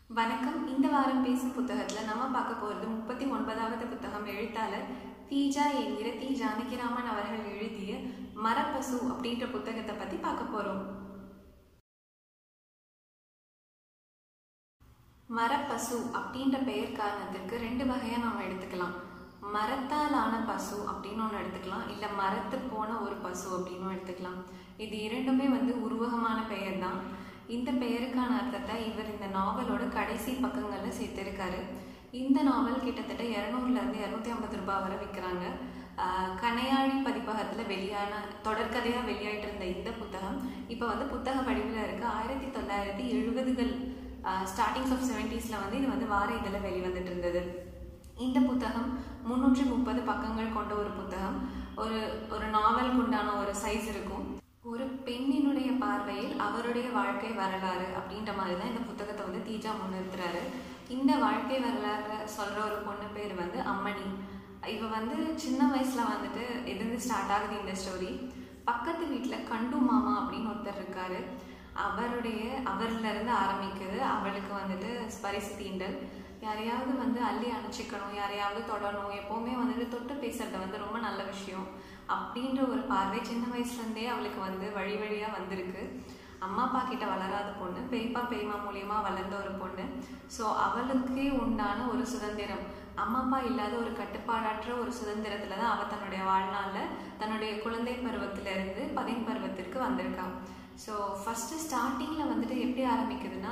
வணக்கம் இந்த வாரம் பேசும் புத்தகத்தில் நம்ம பார்க்க போகிறது முப்பத்தி ஒன்பதாவது புத்தகம் எழுத்தாளர் தீஜா என்கிற தி ஜானகிராமன் அவர்கள் எழுதிய மரப்பசு அப்படின்ற புத்தகத்தை பற்றி பார்க்க போகிறோம் மரப்பசு அப்படின்ற பெயர் காரணத்திற்கு ரெண்டு வகையாக நம்ம எடுத்துக்கலாம் மரத்தால் ஆன பசு அப்படின்னு ஒன்று எடுத்துக்கலாம் இல்லை மரத்து போன ஒரு பசு அப்படின்னு எடுத்துக்கலாம் இது இரண்டுமே வந்து உருவகமான பெயர் தான் இந்த பெயருக்கான அர்த்தத்தை இவர் இந்த நாவலோட கடைசி பக்கங்களில் சேர்த்திருக்காரு இந்த நாவல் கிட்டத்தட்ட இரநூறுலேருந்து இரநூத்தி ஐம்பது ரூபாய் வரை விற்கிறாங்க கனையாழி பதிப்பகத்தில் வெளியான தொடர்கதையாக வெளியாயிட்டு இருந்த இந்த புத்தகம் இப்போ வந்து புத்தக வடிவில் இருக்குது ஆயிரத்தி தொள்ளாயிரத்தி எழுபதுகள் ஸ்டார்டிங்ஸ் ஆஃப் செவன்டீஸில் வந்து இது வந்து வார இதில் வெளிவந்துட்டு இருந்தது இந்த புத்தகம் முந்நூற்றி முப்பது பக்கங்கள் கொண்ட ஒரு புத்தகம் ஒரு ஒரு நாவலுக்கு உண்டான ஒரு சைஸ் இருக்கும் ஒரு பெண்ணினுடைய பார்வையில் அவருடைய வாழ்க்கை வரலாறு அப்படின்ற மாதிரி தான் இந்த புத்தகத்தை வந்து தீஜா முன்னிறுத்துறாரு இந்த வாழ்க்கை வரலாறு சொல்கிற ஒரு பொண்ணு பேர் வந்து அம்மணி இவ வந்து சின்ன வயசில் வந்துட்டு எதிர்ந்து ஸ்டார்ட் ஆகுது இந்த ஸ்டோரி பக்கத்து வீட்டில் கண்டு மாமா அப்படின்னு ஒருத்தர் இருக்காரு அவருடைய அவர்லேருந்து ஆரம்பிக்குது அவளுக்கு வந்துட்டு ஸ்பரிசு தீண்டல் யாரையாவது வந்து அள்ளி அணைச்சிக்கணும் யாரையாவது தொடணும் எப்போவுமே வந்துட்டு தொட்டு பேசுறது வந்து ரொம்ப நல்ல விஷயம் அப்படின்ற ஒரு பார்வை சின்ன வயசுலேருந்தே அவளுக்கு வந்து வழி வழியாக வந்திருக்கு அம்மா அப்பா கிட்ட வளராத பொண்ணு பெரியப்பா பெரியம்மா மூலியமாக வளர்ந்த ஒரு பொண்ணு ஸோ அவளுக்கே உண்டான ஒரு சுதந்திரம் அம்மா அப்பா இல்லாத ஒரு கட்டுப்பாடற்ற ஒரு சுதந்திரத்தில் தான் அவள் தன்னுடைய வாழ்நாளில் தன்னுடைய குழந்தை பருவத்திலேருந்து பதின் பருவத்திற்கு வந்திருக்கான் ஸோ ஃபஸ்ட்டு ஸ்டார்டிங்கில் வந்துட்டு எப்படி ஆரம்பிக்குதுன்னா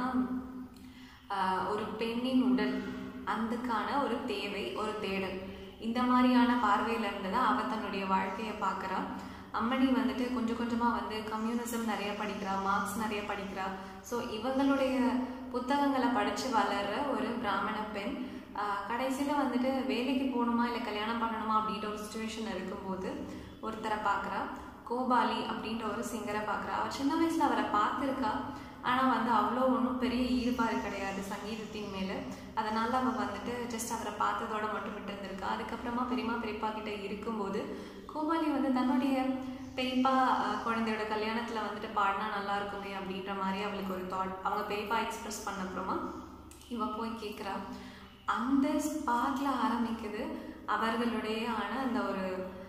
ஒரு பெண்ணின் உடல் அதுக்கான ஒரு தேவை ஒரு தேடல் இந்த மாதிரியான பார்வையில் இருந்து தான் அவள் தன்னுடைய வாழ்க்கையை பார்க்குறா அம்மணி வந்துட்டு கொஞ்சம் கொஞ்சமாக வந்து கம்யூனிசம் நிறைய படிக்கிறா மார்க்ஸ் நிறைய படிக்கிறா ஸோ இவங்களுடைய புத்தகங்களை படித்து வளர்கிற ஒரு பிராமண பெண் கடைசியில் வந்துட்டு வேலைக்கு போகணுமா இல்லை கல்யாணம் பண்ணணுமா அப்படின்ற ஒரு சுச்சுவேஷன் இருக்கும்போது ஒருத்தரை பார்க்குறா கோபாலி அப்படின்ற ஒரு சிங்கரை பார்க்குறா அவள் சின்ன வயசில் அவரை பார்த்துருக்கா ஆனால் வந்து அவ்வளோ ஒன்றும் பெரிய ஈடுபாடு கிடையாது சங்கீதத்தின் மேலே அதனால் அவள் வந்துட்டு ஜஸ்ட் அவரை பார்த்ததோட மட்டும் விட்டு இருந்திருக்கா அதுக்கப்புறமா பெரியமா பெரியப்பா கிட்ட இருக்கும்போது கோபாலி வந்து தன்னுடைய பெரியப்பா குழந்தையோட கல்யாணத்தில் வந்துட்டு பாடினா நல்லா இருக்குமே அப்படின்ற மாதிரி அவளுக்கு ஒரு தாட் அவங்க பெரியப்பா எக்ஸ்பிரஸ் பண்ண அப்புறமா இவ போய் கேட்குறா அந்த ஸ்பாட்டில் ஆரம்பிக்குது அவர்களுடைய ஆன அந்த ஒரு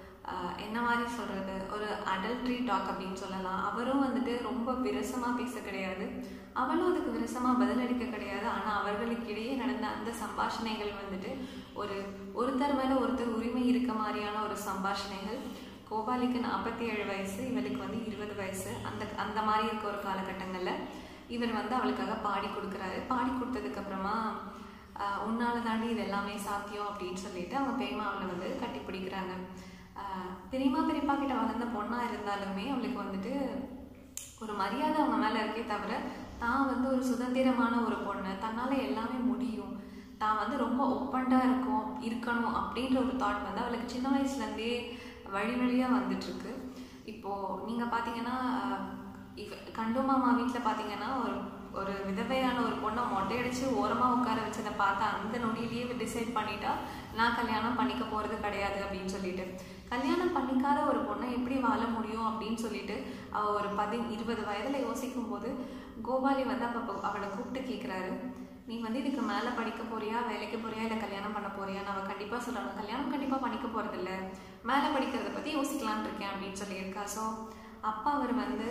என்ன மாதிரி சொல்கிறது ஒரு அடல்ட்ரி டாக் அப்படின்னு சொல்லலாம் அவரும் வந்துட்டு ரொம்ப விரசமாக பேச கிடையாது அவளும் அதுக்கு விரசமாக பதிலளிக்க கிடையாது ஆனால் அவர்களுக்கிடையே நடந்த அந்த சம்பாஷணைகள் வந்துட்டு ஒரு ஒருத்தர் மேலே ஒருத்தர் உரிமை இருக்க மாதிரியான ஒரு சம்பாஷணைகள் கோபாலிக்கு நாற்பத்தி ஏழு வயசு இவளுக்கு வந்து இருபது வயசு அந்த அந்த மாதிரி இருக்க ஒரு காலகட்டங்களில் இவர் வந்து அவளுக்காக பாடி கொடுக்குறாரு பாடி கொடுத்ததுக்கப்புறமா உன்னால தாண்டி இது எல்லாமே சாத்தியம் அப்படின்னு சொல்லிட்டு அவங்க பெரியமா அவளை வந்து கட்டி பிடிக்கிறாங்க பெரியமா பெரியப்பா கிட்ட வளர்ந்த பொண்ணாக இருந்தாலுமே அவளுக்கு வந்துட்டு ஒரு மரியாதை அவங்க மேலே இருக்கே தவிர தான் வந்து ஒரு சுதந்திரமான ஒரு பொண்ணு தன்னால் எல்லாமே முடியும் தான் வந்து ரொம்ப ஒப்பண்டாக இருக்கும் இருக்கணும் அப்படின்ற ஒரு தாட் வந்து அவளுக்கு சின்ன வயசுலேருந்தே வழி வழியாக வந்துட்டுருக்கு இப்போது நீங்கள் பார்த்தீங்கன்னா இவ கண்டு மாமா வீட்டில் பார்த்தீங்கன்னா ஒரு ஒரு விதவையான ஒரு பொண்ணை மொட்டையடிச்சு ஓரமாக உட்கார வச்சதை பார்த்தா அந்த நொடியிலேயே டிசைட் பண்ணிட்டா நான் கல்யாணம் பண்ணிக்க போகிறது கிடையாது அப்படின்னு சொல்லிட்டு கல்யாணம் பண்ணிக்காத ஒரு பொண்ணை எப்படி வாழ முடியும் அப்படின்னு சொல்லிட்டு அவள் ஒரு பதி இருபது வயதில் யோசிக்கும் போது கோபாலி வந்து அப்போ அவளை கூப்பிட்டு கேட்குறாரு நீ வந்து இதுக்கு மேலே படிக்க போறியா வேலைக்கு போறியா இல்லை கல்யாணம் பண்ண போறியான்னு அவள் கண்டிப்பாக சொல்லணும் கல்யாணம் கண்டிப்பாக பண்ணிக்க போகிறதில்ல மேலே படிக்கிறத பற்றி யோசிக்கலான் இருக்கேன் அப்படின்னு சொல்லியிருக்கா ஸோ அப்பா அவர் வந்து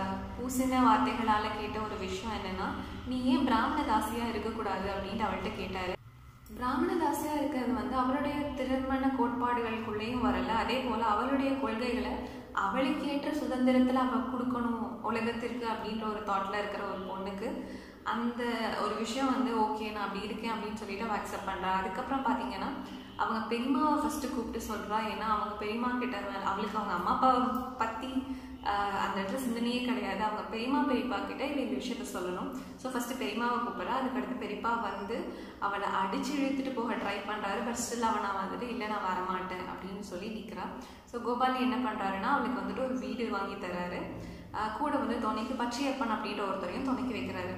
பூசின வார்த்தைகளால் கேட்ட ஒரு விஷயம் என்னென்னா நீ ஏன் பிராமண தாசியாக இருக்கக்கூடாது அப்படின்ட்டு அவள்கிட்ட கேட்டார் பிராமண தாசியாக இருக்கிறது வந்து அவளுடைய திருமண கோட்பாடுகளுக்குள்ளேயும் வரல அதே போல் அவளுடைய கொள்கைகளை அவளுக்கு ஏற்ற சுதந்திரத்தில் அவள் கொடுக்கணும் உலகத்திற்கு அப்படின்ற ஒரு தாட்டில் இருக்கிற ஒரு பொண்ணுக்கு அந்த ஒரு விஷயம் வந்து ஓகே நான் அப்படி இருக்கேன் அப்படின்னு சொல்லிட்டு அவள் அக்செப்ட் பண்ணுறா அதுக்கப்புறம் பார்த்தீங்கன்னா அவங்க பெரியமாவை ஃபஸ்ட்டு கூப்பிட்டு சொல்கிறா ஏன்னா அவங்க பெரியமா கிட்ட அவளுக்கு அவங்க அம்மா அப்பாவை பற்றி அந்த இடத்துல சிந்தனையே கிடையாது அவங்க பெரியமா பெரியப்பா கிட்ட இவ இந்த விஷயத்த சொல்லணும் ஸோ ஃபஸ்ட்டு பெரியமாவை கூப்பிட்றா அதுக்கடுத்து பெரியப்பா வந்து அவளை அடிச்சு இழுத்துட்டு போக ட்ரை பண்ணுறாரு பட் ஸ்டில் அவன் நான் வந்துட்டு இல்லை நான் வரமாட்டேன் அப்படின்னு சொல்லி நிற்கிறா ஸோ கோபாலி என்ன பண்ணுறாருன்னா அவளுக்கு வந்துட்டு ஒரு வீடு வாங்கி தராரு கூட வந்து துணைக்கு பச்சையப்பன் அப்படின்ற ஒருத்தரையும் துணைக்கு வைக்கிறாரு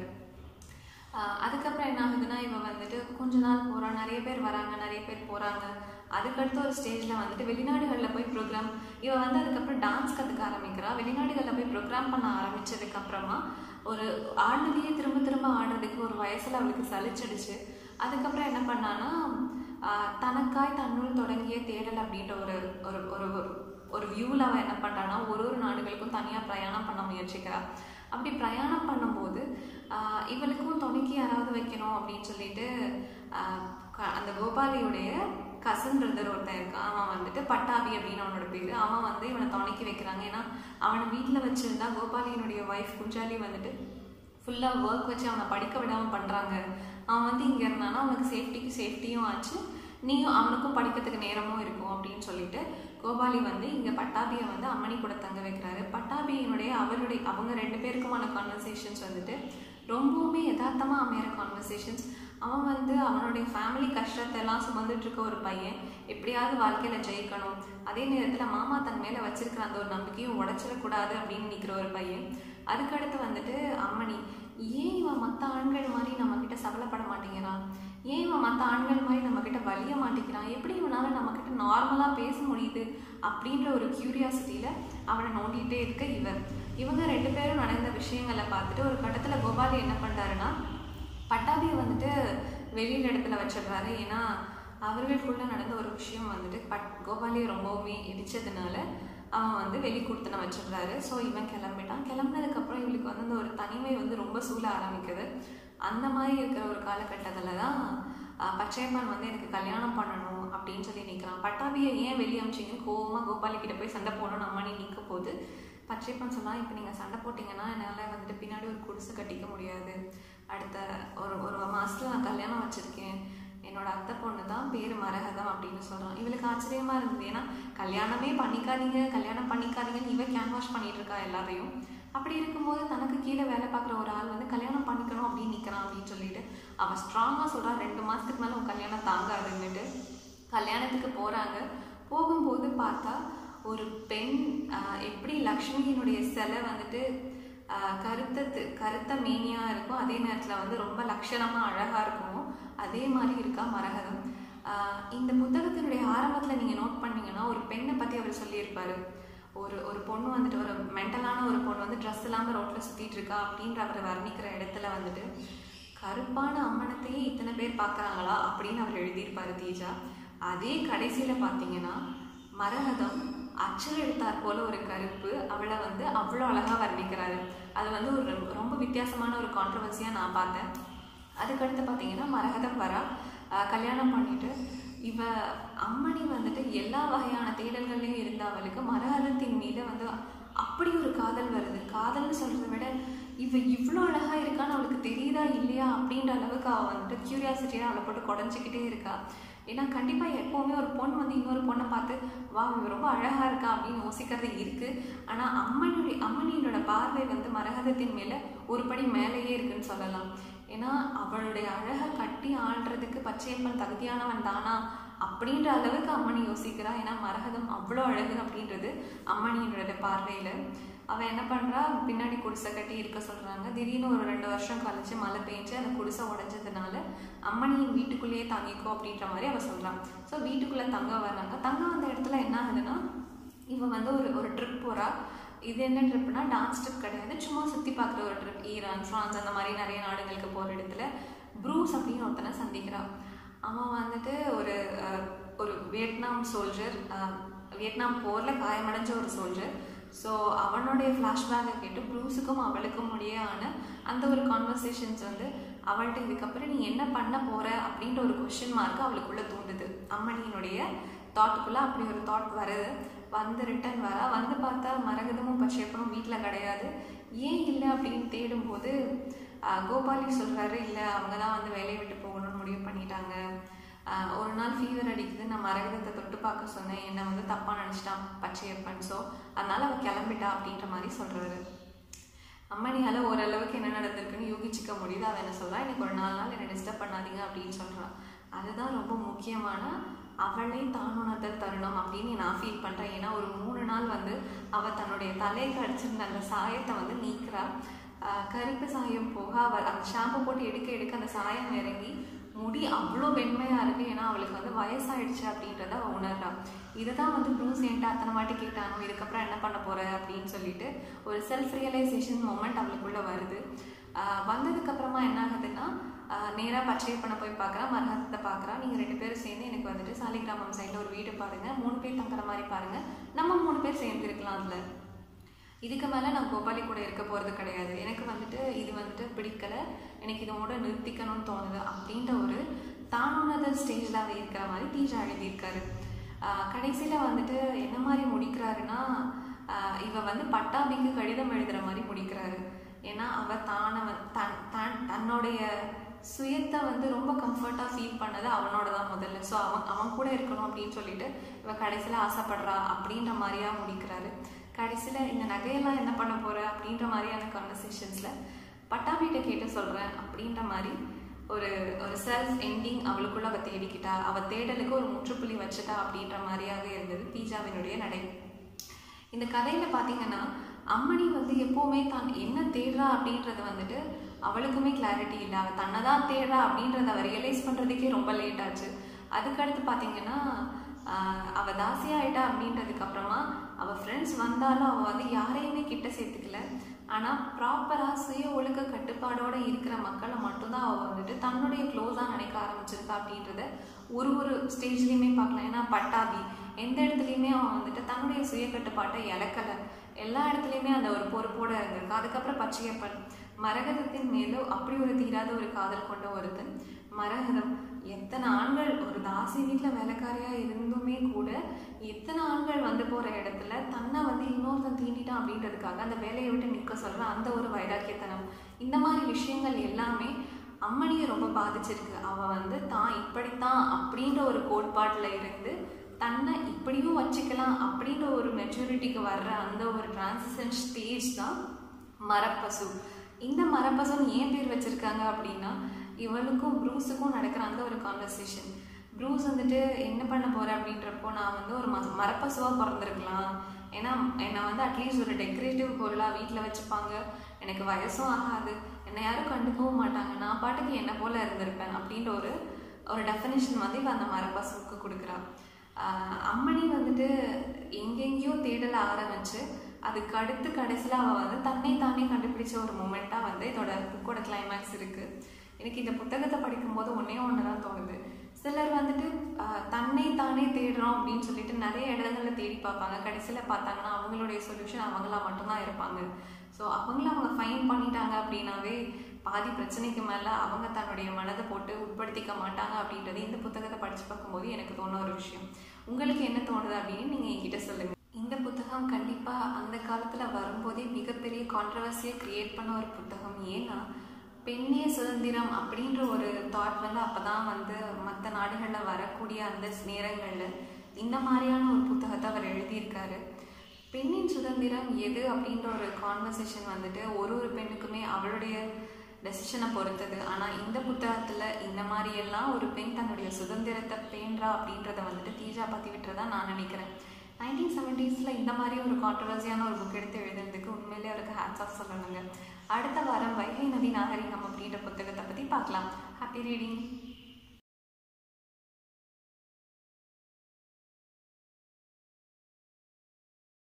அதுக்கப்புறம் என்ன ஆகுதுன்னா இவன் வந்துட்டு கொஞ்ச நாள் போகிறான் நிறைய பேர் வராங்க நிறைய பேர் போகிறாங்க அதுக்கடுத்து ஒரு ஸ்டேஜில் வந்துட்டு வெளிநாடுகளில் போய் ப்ரோக்ராம் இவன் வந்து அதுக்கப்புறம் டான்ஸ் கற்றுக்க ஆரம்பிக்கிறா வெளிநாடுகளில் போய் ப்ரோக்ராம் பண்ண ஆரம்பித்ததுக்கப்புறமா ஒரு ஆடுனதையே திரும்ப திரும்ப ஆடுறதுக்கு ஒரு வயசில் அவளுக்கு சலிச்சிடுச்சு அதுக்கப்புறம் என்ன பண்ணான்னா ஆஹ் தனக்காய் தன்னுள் தொடங்கிய தேடல் அப்படின்ற ஒரு ஒரு ஒரு ஒரு- ஒரு வியூவில் அவள் என்ன பண்ணுறான்னா ஒரு ஒரு நாடுகளுக்கும் தனியாக பிரயாணம் பண்ண முயற்சிக்கிறா அப்படி பிரயாணம் பண்ணும்போது ஆஹ் இவளுக்கும் துணைக்கு யாராவது வைக்கணும் அப்படின்னு சொல்லிட்டு ஆஹ் க- அந்த கோபாலியுடைய கசன் பிரதர் ஒருத்தன் இருக்கான் அவன் வந்துட்டு பட்டாபி அப்படின்னு அவனோட பேர் அவன் வந்து இவனை துணைக்கு வைக்கிறாங்க ஏன்னா அவனை வீட்டில் வச்சிருந்தா கோபாலியினுடைய ஒய்ஃப் குஞ்சாலி வந்துட்டு ஃபுல்லாக ஒர்க் வச்சு அவனை படிக்க விடாமல் பண்ணுறாங்க அவன் வந்து இங்கே இருந்தானா அவனுக்கு சேஃப்டிக்கு சேஃப்டியும் ஆச்சு நீயும் அவனுக்கும் படிக்கிறதுக்கு நேரமும் இருக்கும் அப்படின்னு சொல்லிட்டு கோபாலி வந்து இங்கே பட்டாபியை வந்து அம்மணி கூட தங்க வைக்கிறாரு பட்டாபியினுடைய அவருடைய அவங்க ரெண்டு பேருக்குமான கான்வர்சேஷன்ஸ் வந்துட்டு ரொம்பவுமே யதார்த்தமாக அமையிற கான்வர்சேஷன்ஸ் அவன் வந்து அவனுடைய ஃபேமிலி கஷ்டத்தை எல்லாம் சுமந்துட்டு இருக்க ஒரு பையன் எப்படியாவது வாழ்க்கையில் ஜெயிக்கணும் அதே நேரத்தில் மாமா தன் மேலே வச்சிருக்கிற அந்த ஒரு நம்பிக்கையும் உடைச்சிடக்கூடாது அப்படின்னு நிற்கிற ஒரு பையன் அதுக்கடுத்து வந்துட்டு அம்மணி ஏன் இவன் மற்ற ஆண்கள் மாதிரி நம்ம கிட்ட சபலப்பட மாட்டேங்கிறான் ஏன் இவன் மற்ற ஆண்கள் மாதிரி நம்ம கிட்ட வலிய மாட்டேங்கிறான் எப்படி இவனால நம்ம கிட்ட நார்மலாக பேச முடியுது அப்படின்ற ஒரு கியூரியாசிட்டியில் அவனை நோண்டிகிட்டே இருக்க இவர் இவங்க ரெண்டு பேரும் நடந்த விஷயங்களை பார்த்துட்டு ஒரு கட்டத்தில் கோபாலி என்ன பண்ணுறாருன்னா பட்டாபியை வந்துட்டு வெளியில் இடத்துல வச்சிடுறாரு ஏன்னா அவர்களுக்குள்ள நடந்த ஒரு விஷயம் வந்துட்டு பட் கோபாலியை ரொம்பவுமே இடிச்சதுனால அவன் வந்து வெளி கொடுத்தன வச்சிடுறாரு ஸோ இவன் கிளம்பிட்டான் கிளம்புனதுக்கப்புறம் இவளுக்கு வந்து அந்த ஒரு தனிமை வந்து ரொம்ப சூழ ஆரம்பிக்குது அந்த மாதிரி இருக்கிற ஒரு காலகட்டத்தில் தான் ஆஹ், பச்சையப்பன் வந்து எனக்கு கல்யாணம் பண்ணணும் அப்படின்னு சொல்லி நிற்கிறான் பட்டாபியை ஏன் வெளியே அமிச்சிங்க கோவமாக கோபாலி கிட்ட போய் சண்டை போடணும் அம்மானி நிற்க போது பச்சைப்பன் சொன்னா இப்போ நீங்கள் சண்டை போட்டிங்கன்னா என்னால் வந்துட்டு பின்னாடி ஒரு குடிசை கட்டிக்க முடியாது அடுத்த ஒரு ஒரு மாதத்தில் நான் கல்யாணம் வச்சுருக்கேன் என்னோட அத்தை பொண்ணு தான் பேர் மரகதம் அப்படின்னு சொல்கிறான் இவளுக்கு ஆச்சரியமா இருந்தது ஏன்னா கல்யாணமே பண்ணிக்காதீங்க கல்யாணம் பண்ணிக்காதீங்கன்னு இவ கேன் வாஷ் பண்ணிட்டு இருக்கா எல்லாரையும் அப்படி இருக்கும்போது தனக்கு கீழே வேலை பார்க்குற ஒரு ஆள் வந்து கல்யாணம் பண்ணிக்கணும் அப்படின்னு நிற்கிறான் அப்படின்னு சொல்லிட்டு அவள் ஸ்ட்ராங்காக சொல்றா ரெண்டு மாதத்துக்கு மேலே உன் கல்யாணம் தாங்காதுன்னுட்டு கல்யாணத்துக்கு போகிறாங்க போகும்போது பார்த்தா ஒரு பெண் ஆஹ், எப்படி லக்ஷ்மியினுடைய சிலை வந்துட்டு ஆஹ், கருத்த தி- கருத்த மேனியா இருக்கும் அதே நேரத்தில் வந்து ரொம்ப லட்சணமாக அழகாக இருக்கும் அதே மாதிரி இருக்கா மரகதம் ஆஹ், இந்த புத்தகத்தினுடைய ஆரம்பத்தில் நீங்கள் நோட் பண்ணீங்கன்னா ஒரு பெண்ணை பற்றி அவர் சொல்லியிருப்பாரு ஒரு ஒரு பொண்ணு வந்துட்டு ஒரு மென்டலான ஒரு பொண்ணு வந்து ட்ரெஸ் இல்லாமல் ரோட்டில் சுற்றிட்டு இருக்கா அப்படின்ற அவர் வர்ணிக்கிற இடத்துல வந்துட்டு கருப்பான அம்மனத்தையே இத்தனை பேர் பார்க்குறாங்களா அப்படின்னு அவர் எழுதியிருப்பாரு தீஜா அதே கடைசியில் பார்த்தீங்கன்னா மரகதம் அச்சல் எடுத்தார் போல ஒரு கருப்பு அவளை வந்து அவ்வளோ அழகாக வர்ணிக்கிறாரு அது வந்து ஒரு ரொம்ப- ரொம்ப வித்தியாசமான ஒரு கான்ட்ரவர்சியாக நான் பார்த்தேன் அதுக்கடுத்து பார்த்தீங்கன்னா மரகதம் வரா ஆஹ் கல்யாணம் பண்ணிட்டு இவ அம்மணி வந்துட்டு எல்லா வகையான தேடல்கள்லையும் இருந்த அவளுக்கு மரகதத்தின் மீது வந்து அப்படி ஒரு காதல் வருது காதல்னு சொல்றதை விட இவ இவ்வளோ அழகா இருக்கான்னு அவளுக்கு தெரியுதா இல்லையா அப்படின்ற அளவுக்கு அவள் வந்துட்டு கியூரியாசிட்டியாக அவளை போட்டு குடஞ்சிக்கிட்டே இருக்கா ஏன்னா கண்டிப்பாக எப்போவுமே ஒரு பொண்ணு வந்து இன்னொரு பொண்ணை பார்த்து வா இவ ரொம்ப அழகாக இருக்கா அப்படின்னு யோசிக்கிறது இருக்குது ஆனால் அம்மனுடைய அம்மனியோட பார்வை வந்து மரகதத்தின் மேலே ஒரு படி மேலேயே இருக்குன்னு சொல்லலாம் ஏன்னா அவளுடைய அழகை கட்டி ஆள்றதுக்கு பச்சையப்பன் தகுதியானவன் தானா அப்படின்ற அளவுக்கு அம்மணி யோசிக்கிறா ஏன்னா மரகதம் அவ்வளோ அழகு அப்படின்றது அம்மணியினுடைய பார்வையில் அவள் என்ன பண்ணுறா பின்னாடி குடிசை கட்டி இருக்க சொல்கிறாங்க திடீர்னு ஒரு ரெண்டு வருஷம் கழிச்சு மழை பெஞ்சு அந்த குடிசை உடஞ்சதுனால அம்மணியின் வீட்டுக்குள்ளேயே தங்கிக்கோ அப்படின்ற மாதிரி அவள் சொல்கிறான் ஸோ வீட்டுக்குள்ளே தங்க வர்றாங்க தங்க வந்த இடத்துல என்ன ஆகுதுன்னா இவன் வந்து ஒரு ஒரு ட்ரிப் போகிறா இது என்ன ட்ரிப்னா டான்ஸ் ட்ரிப் கிடையாது சும்மா சுற்றி பார்க்குற ஒரு ட்ரிப் ஈரான் ஃப்ரான்ஸ் அந்த மாதிரி நிறைய நாடுகளுக்கு போகிற இடத்துல ப்ரூஸ் அப்படின்னு ஒருத்தனை சந்திக்கிறான் அவன் வந்துட்டு ஒரு அஹ், ஒரு வியட்நாம் சோல்ஜர் வியட்நாம் போரில் காயமடைஞ்ச ஒரு சோல்ஜர் ஸோ அவனுடைய ஃப்ளாஷ்பேக்கை கேட்டு ப்ரூஸுக்கும் அவளுக்கும் முடியான அந்த ஒரு கான்வர்சேஷன்ஸ் வந்து அவள்கிட்ட இதுக்கப்புறம் நீ என்ன பண்ண போற அப்படின்ற ஒரு கொஷின் மார்க் அவளுக்குள்ள தூண்டுது அம்மணியினுடைய தாட்டுக்குள்ளே அப்படி ஒரு தாட் வருது வந்து ரிட்டன் வரா வந்து பார்த்தா மரகதமும் பச்சையப்பனும் வீட்டில் கிடையாது ஏன் இல்லை அப்படின்னு தேடும்போது ஆஹ், கோபாலி சொல்கிறாரு இல்லை அவங்க தான் வந்து வேலையை விட்டு போகணும்னு முடிவு பண்ணிட்டாங்க ஆஹ், ஒரு நாள் ஃபீவர் அடிக்குது நான் மரகதத்தை தொட்டு பார்க்க சொன்னேன் என்னை வந்து தப்பாக நினச்சிட்டான் பச்சையப்பன் ஸோ அதனால அவள் கிளம்பிட்டா அப்படின்ற மாதிரி சொல்கிறாரு அம்மனியால் ஓரளவுக்கு என்ன நடந்திருக்குன்னு யூகிச்சிக்க முடியுது அவன் என்ன சொல்றா எனக்கு ஒரு நாலு நாள் என்னை டிஸ்டர்ப் பண்ணாதீங்க அப்படின்னு சொல்கிறான் அதுதான் ரொம்ப முக்கியமான அவளை தானுணர்தல் தருணம் அப்படின்னு நான் ஃபீல் பண்ணுறேன் ஏன்னா ஒரு மூணு நாள் வந்து அவள் தன்னுடைய தலைக்கு அடிச்சிருந்த அந்த சாயத்தை வந்து நீக்கிறா ஆஹ் கருப்பு சாயம் போக அவள் அந்த ஷாம்பு போட்டு எடுக்க எடுக்க அந்த சாயம் இறங்கி முடி அவ்வளோ வெண்மையாக இருக்குது ஏன்னா அவளுக்கு வந்து வயசாயிடுச்சு அப்படின்றத அவள் உணர்றா இதை தான் வந்து ப்ரூஸ் என்கிட்ட அத்தனை வாட்டி கேட்டாங்க இதுக்கப்புறம் என்ன பண்ண போகிற அப்படின்னு சொல்லிட்டு ஒரு செல்ஃப் ரியலைசேஷன் மூமெண்ட் அவளுக்குள்ளே வருது ஆஹ் வந்ததுக்கப்புறமா என்ன ஆகுதுன்னா நேராக பர்ச்சேஸ் பண்ண போய் பார்க்குறா மரகத்தை பார்க்குறா நீங்கள் ரெண்டு பேரும் சேர்ந்து எனக்கு வந்துட்டு சாலிகிராமம் சைடில் ஒரு வீடு பாருங்கள் மூணு பேர் தங்குற மாதிரி பாருங்கள் நம்ம மூணு பேர் சேர்ந்து இருக்கலாம் அதில் இதுக்கு மேலே நான் கோபாலி கூட இருக்க போகிறது கிடையாது எனக்கு வந்துட்டு இது வந்துட்டு பிடிக்கல எனக்கு இதோட நிறுத்திக்கணும்னு தோணுது அப்படின்ற ஒரு தானுணர்தல் ஸ்டேஜில் அவர் இருக்கிற மாதிரி தீஜா எழுதியிருக்காரு கடைசியில் வந்துட்டு என்ன மாதிரி முடிக்கிறாருன்னா ஆஹ் இவ வந்து பட்டாபிக்கு கடிதம் எழுதுகிற மாதிரி முடிக்கிறாரு ஏன்னா அவ தானை வந்து தன் தன் தன்னுடைய சுயத்தை வந்து ரொம்ப கம்ஃபர்ட்டாக ஃபீல் பண்ணது அவனோட தான் முதல்ல ஸோ அவன் அவன் கூட இருக்கணும் அப்படின்னு சொல்லிட்டு இவ கடைசியில் ஆசைப்படுறா அப்படின்ற மாதிரியா முடிக்கிறாரு கடைசியில் இந்த நகையெல்லாம் என்ன பண்ண போற அப்படின்ற மாதிரியான கான்வர்சேஷன்ஸில் பட்டாபிகிட்ட கேட்டு சொல்கிறேன் அப்படின்ற மாதிரி ஒரு ஒரு செல்ஃப் எண்டிங் அவளுக்குள்ள அவள் தேடிக்கிட்டா அவள் தேடலுக்கு ஒரு முற்றுப்புள்ளி வச்சுட்டா அப்படின்ற மாதிரியாக இருந்தது தீஜாவினுடைய நடை இந்த கதையில் பார்த்தீங்கன்னா அம்மணி வந்து எப்போவுமே தான் என்ன தேடுறா அப்படின்றது வந்துட்டு அவளுக்குமே கிளாரிட்டி இல்லை அவள் தன்னை தான் தேடுறா அப்படின்றத அவள் ரியலைஸ் பண்ணுறதுக்கே ரொம்ப லேட் ஆச்சு அதுக்கடுத்து பார்த்தீங்கன்னா ஆஹ் அவ தாசியாயிட்டா அப்படின்றதுக்கு அப்புறமா அவ ஃப்ரெண்ட்ஸ் வந்தாலும் அவ வந்து யாரையுமே கிட்ட சேர்த்துக்கல ஆனா ப்ராப்பரா சுய ஒழுக்க கட்டுப்பாடோட இருக்கிற மக்களை மட்டும்தான் அவ வந்துட்டு தன்னுடைய க்ளோஸா நினைக்க ஆரம்பிச்சிருக்கா அப்படின்றத ஒரு ஒரு ஸ்டேஜ்லயுமே பார்க்கலாம் ஏன்னா பட்டாபி எந்த இடத்துலையுமே அவன் வந்துட்டு தன்னுடைய சுய கட்டுப்பாட்டை இழக்கல எல்லா இடத்துலையுமே அந்த ஒரு பொறுப்போட இருந்திருக்கு அதுக்கப்புறம் பச்சையப்பன் மரகதத்தின் மேலும் அப்படி ஒரு தீராத ஒரு காதல் கொண்ட ஒருத்தன் மரகதம் எத்தனை ஆண்கள் ஒரு தாசி வீட்டில் வேலைக்காரியா இருந்துமே கூட எத்தனை ஆண்கள் வந்து போற இடத்துல தன்னை வந்து இன்னொருத்தன் தீண்டிட்டான் அப்படின்றதுக்காக அந்த வேலையை விட்டு நிற்க சொல்ற அந்த ஒரு வைராக்கியத்தனம் இந்த மாதிரி விஷயங்கள் எல்லாமே அம்மனியை ரொம்ப பாதிச்சிருக்கு அவ வந்து தான் இப்படித்தான் அப்படின்ற ஒரு கோட்பாட்டில் இருந்து தன்னை இப்படியும் வச்சுக்கலாம் அப்படின்ற ஒரு மெச்சூரிட்டிக்கு வர்ற அந்த ஒரு டிரான்சிஷன் ஸ்டேஜ் தான் மரப்பசு இந்த மரப்பசுன்னு ஏன் பேர் வச்சிருக்காங்க அப்படின்னா இவளுக்கும் ப்ரூஸுக்கும் நடக்கிற அந்த ஒரு கான்வர்சேஷன் ப்ரூஸ் வந்துட்டு என்ன பண்ண போற அப்படின்றப்போ நான் வந்து ஒரு ம மரப்பசுவாக பிறந்திருக்கலாம் ஏன்னா என்னை வந்து அட்லீஸ்ட் ஒரு டெக்கரேட்டிவ் பொருளாக வீட்டில் வச்சுப்பாங்க எனக்கு வயசும் ஆகாது என்னை யாரும் கண்டுக்கவும் மாட்டாங்க நான் பாட்டுக்கு என்ன போல இருந்திருப்பேன் அப்படின்ற ஒரு ஒரு டெஃபினேஷன் வந்து இவ அந்த மரப்பசுவுக்கு கொடுக்குறா ஆஹ் அம்மணி வந்துட்டு எங்கெங்கேயோ தேடல ஆரம்பிச்சு அதுக்கு அடுத்து கடைசியில் அவள் வந்து தன்னை தானே கண்டுபிடிச்ச ஒரு மூமெண்ட்டாக வந்து இதோட புக்கோட கிளைமேக்ஸ் இருக்கு எனக்கு இந்த புத்தகத்தை படிக்கும்போது ஒன்றே ஒன்று தான் தோணுது சிலர் வந்துட்டு ஆஹ் தன்னை தானே தேடுறோம் அப்படின்னு சொல்லிட்டு நிறைய இடங்கள்ல தேடி பார்ப்பாங்க கடைசியில் பார்த்தாங்கன்னா அவங்களுடைய சொல்யூஷன் அவங்களா மட்டும்தான் இருப்பாங்க ஸோ அவங்கள அவங்க ஃபைன் பண்ணிட்டாங்க அப்படின்னாவே பாதி பிரச்சனைக்கு மேலே அவங்க தன்னுடைய மனதை போட்டு உட்படுத்திக்க மாட்டாங்க அப்படின்றது இந்த புத்தகத்தை படித்து பார்க்கும்போது எனக்கு தோண ஒரு விஷயம் உங்களுக்கு என்ன தோணுது அப்படின்னு நீங்கள் என்கிட்ட சொல்லுங்கள் இந்த புத்தகம் கண்டிப்பாக அந்த காலத்தில் வரும்போதே மிகப்பெரிய கான்ட்ரவர்சியை கிரியேட் பண்ண ஒரு புத்தகம் ஏன்னா பெண்ணிய சுதந்திரம் அப்படின்ற ஒரு தாட் வந்து அப்போ தான் வந்து மற்ற நாடுகளில் வரக்கூடிய அந்த நேரங்களில் இந்த மாதிரியான ஒரு புத்தகத்தை அவர் எழுதியிருக்காரு பெண்ணின் சுதந்திரம் எது அப்படின்ற ஒரு கான்வர்சேஷன் வந்துட்டு ஒரு ஒரு பெண்ணுக்குமே அவளுடைய டெசிஷனை பொறுத்தது ஆனால் இந்த புத்தகத்தில் இந்த மாதிரி எல்லாம் ஒரு பெண் தன்னுடைய சுதந்திரத்தை பேன்றா அப்படின்றத வந்துட்டு தீஜா பற்றி விட்டுறதா நான் நினைக்கிறேன் நைன்டீன் செவன்டீஸில் இந்த மாதிரி ஒரு கான்ட்ரவர்சியான ஒரு புக் எடுத்து எழுதுறதுக்கு உண்மையிலே அவருக்கு ஹேட்ஸ் ஆஃப் சொல்லணுங்க அடுத்த வாரம் வைகை நதி நாகரிகம் அப்படின்ற புத்தகத்தை பற்றி பார்க்கலாம் ஹாப்பி ரீடிங்